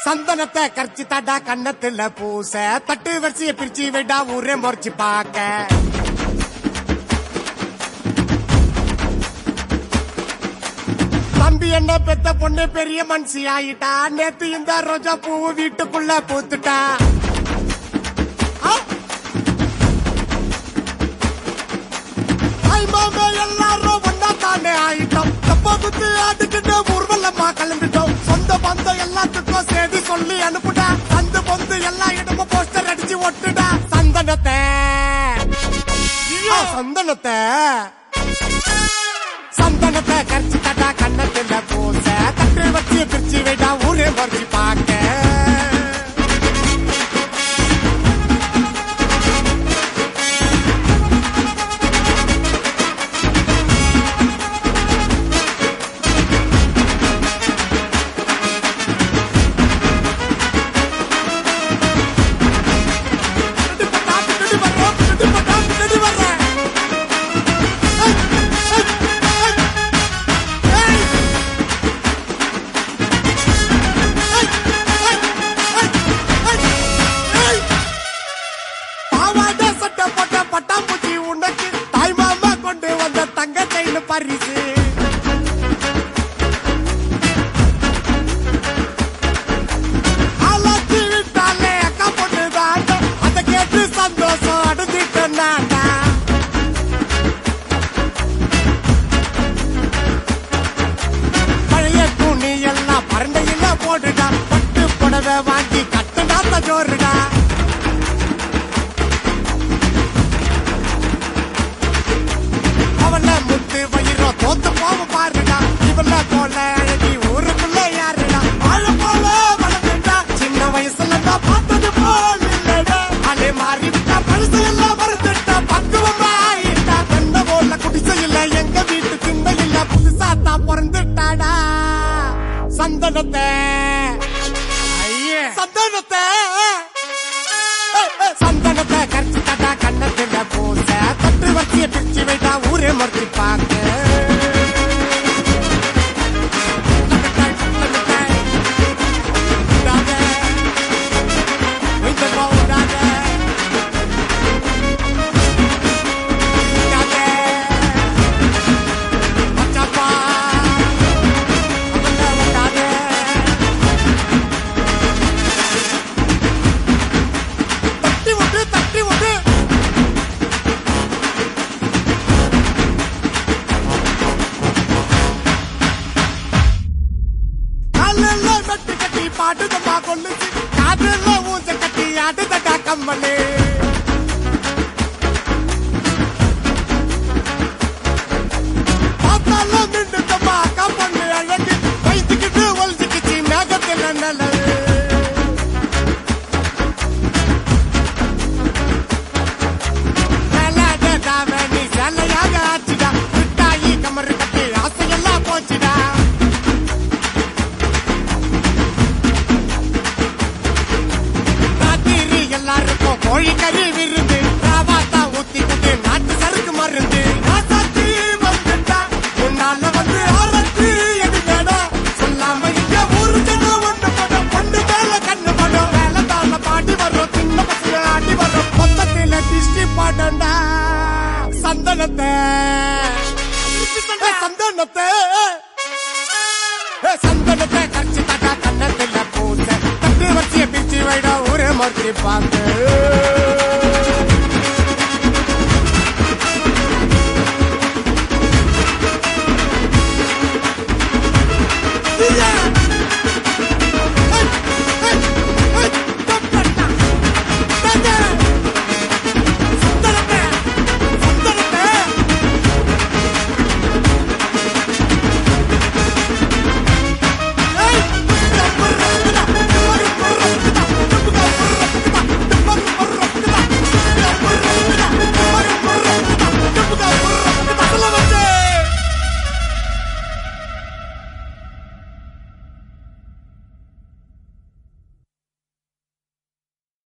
சந்தனத்தை கரைச்சி தாடா கண்ணத்துல பூச தட்டு வரிசைய பிரிச்சு விடா ஊரே முறைச்சு பாக்க தம்பி என்ன பெத்த பொண்ணு பெரிய மனுஷி ஆயிட்டா நேத்து இந்த ரோஜா பூ வீட்டுக்குள்ள பூத்துட்டா ஆ! ஐ மாமே எல்லாரும் ஒன்னா தானே ஆயிட்டோம் தப்பா குத்து ஆட்டுக்கிட்டு ஊர்வலமா கிளம்பிட்டோம் சொந்த பந்தம் எல்லாத்துக்கும் செய்தி சொல்லி அனுப்புடா சந்து பொந்து எல்லா இடமும் போஸ்டர் அடிச்சு ஒட்டுடா சந்தனத்தை ஆ, சந்தனத்தை சந்தனத்தை கரைச்சி தட்டா கண்ணத்துல பூச தட்டு வச்சு பிரிச்சு விடா ஊரே மறைச்சு பார்க்க பாவாடை சட்டை போட்ட பட்டாம்பூச்சி உனக்கு தாய் மாமா கொண்டு வந்த தங்க செயின் பரிசு ஆளாச்சி விட்டாலே அக்கா பொண்ணு தாண்டா அதை கேட்டு சந்தோஷம் அடைஞ்சிட்டு நான்டா பழைய துணி எல்லாம் பரண்டையில போடுடா பட்டு புடவை வாங்கி கட்டுடா தஜோருடா அவள முத்து வயிறோ தோத்து போக பாருடா இவள போல அழகி ஊருக்குள்ள யாருடா வாழ போல வளர்ந்துட்டா சின்ன வயசுல தான் பார்த்தது போல் இல்லடா அலே மாறி விட்டா பழுசு எல்லாம் மறந்துட்டா பக்குவமா ஆயிட்டா எந்த போல குடிசை இல்ல எங்க வீட்டு சின்ன இல்ல புதுசா தான் பிறந்துட்டாடா சந்தனத்தை ஐயே சந்தனத்தை சந்தனத்தை கரைச்சி தட்டா கண்ணத்துல பூச தட்டு வச்சிய பிரிச்சு வைட்டா ஊரே மறைச்சு பார்க்க தட்டி விட்டு தட்டி விட்டு காலையில மெட்டு கட்டி பாட்டுதம்மா கொல்லுச்சு காதுல ஊஞ்ச கட்டி ஆடுதடா கம்மலு பார்த்தாலும் நின்றுதம்மா அக்கா பொண்ணு அழகு வயிற்றுக்கிட்டு ஒழிச்சுக்கிச்சு மேகத்துல நல்லது வேலையாடா நீ வேலையாக ஆச்சுடா மிட்டாயி கமரு கட்டி ஆசையெல்லாம் போச்சுடா ராத்திரி எல்லாருக்கும் கோழிக்கறி விருந்து ராவாத்தா ஊத்தி குட்டு நாட்டு சருக்கு மருந்து ராசாத்தி வந்துட்டா உன்னால வந்து ஆரத்தி எடுங்கடா சொல்லாம இங்க ஊரு ஜனம் ஒண்ணு படம் பொண்ணு மேல கண்ணு படம் வேலை தாள பாடி வரும் சின்ன பசங்க ஆடி வரும் மொத்தத்தில திஷ்டி பாடண்டா சந்தனத்தை ஏ, சந்தனத்தை ஏ, சந்தனத்தை கரைச்சி தட்டா கண்ணத்துல பூச தட்டு வச்சிய பிச்சு வைடா ஊரே மறுத்து பார்த்து